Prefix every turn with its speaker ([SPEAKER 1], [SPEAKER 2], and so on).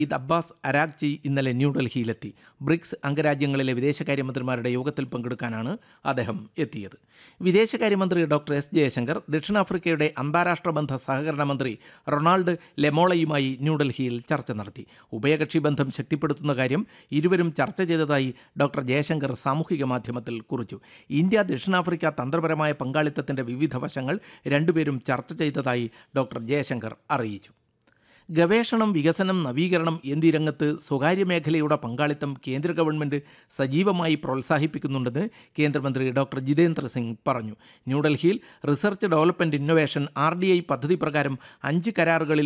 [SPEAKER 1] Eid Abbas Araghchi ഇന്നലെ ന്യൂഡൽഹിയിലെത്തി BRICS അംഗരാജ്യങ്ങളിലെ വിദേശകാര്യമന്ത്രിമാരുടെ യോഗത്തിൽ പങ്കെടുക്കാനാണ് അദ്ദേഹം എത്തിയത് വിദേശകാര്യമന്ത്രി ഡോക്ടർ എസ് ജയശങ്കർ ദക്ഷിണാഫ്രിക്കയുടെ അന്താരാഷ്ട്ര ബന്ധ സഹകരണ മന്ത്രി റൊണാൾഡ് ലെമോളയുമായി ന്യൂഡൽഹിയിൽ ചർച്ച നടത്തി ഉഭയകക്ഷി ബന്ധം ശക്തിപ്പെടുത്തുന്ന കാര്യം ഇരുവരും ചർച്ച ചെയ്തതായി ഡോക്ടർ ജയശങ്കർ സാമൂഹിക മാധ്യമത്തിൽ കുറിച്ചു ഇന്ത്യ ദക്ഷിണാഫ്രിക്ക തന്ത്രപരമായ പങ്കാളിത്തത്തിന്റെ വിവിധ വശങ്ങൾ രണ്ടുപേരും ചർച്ച ചെയ്തതായി ഡോക്ടർ ജയശങ്കർ അറിയിച്ചു ഗവേഷണം വികസനം നവീകരണം എന്നീ രംഗത്ത് സ്വകാര്യ മേഖലയുടെ പങ്കാളിത്തം കേന്ദ്ര ഗവൺമെൻറ് സജീവമായി പ്രോത്സാഹിപ്പിക്കുന്നുണ്ടെന്ന് കേന്ദ്രമന്ത്രി ഡോക്ടർ ജിതേന്ദ്ര സിംഗ് പറഞ്ഞു ന്യൂഡൽഹിയിൽ research development innovation R D I പദ്ധതി പ്രകാരം അഞ്ച് കരാറുകളിൽ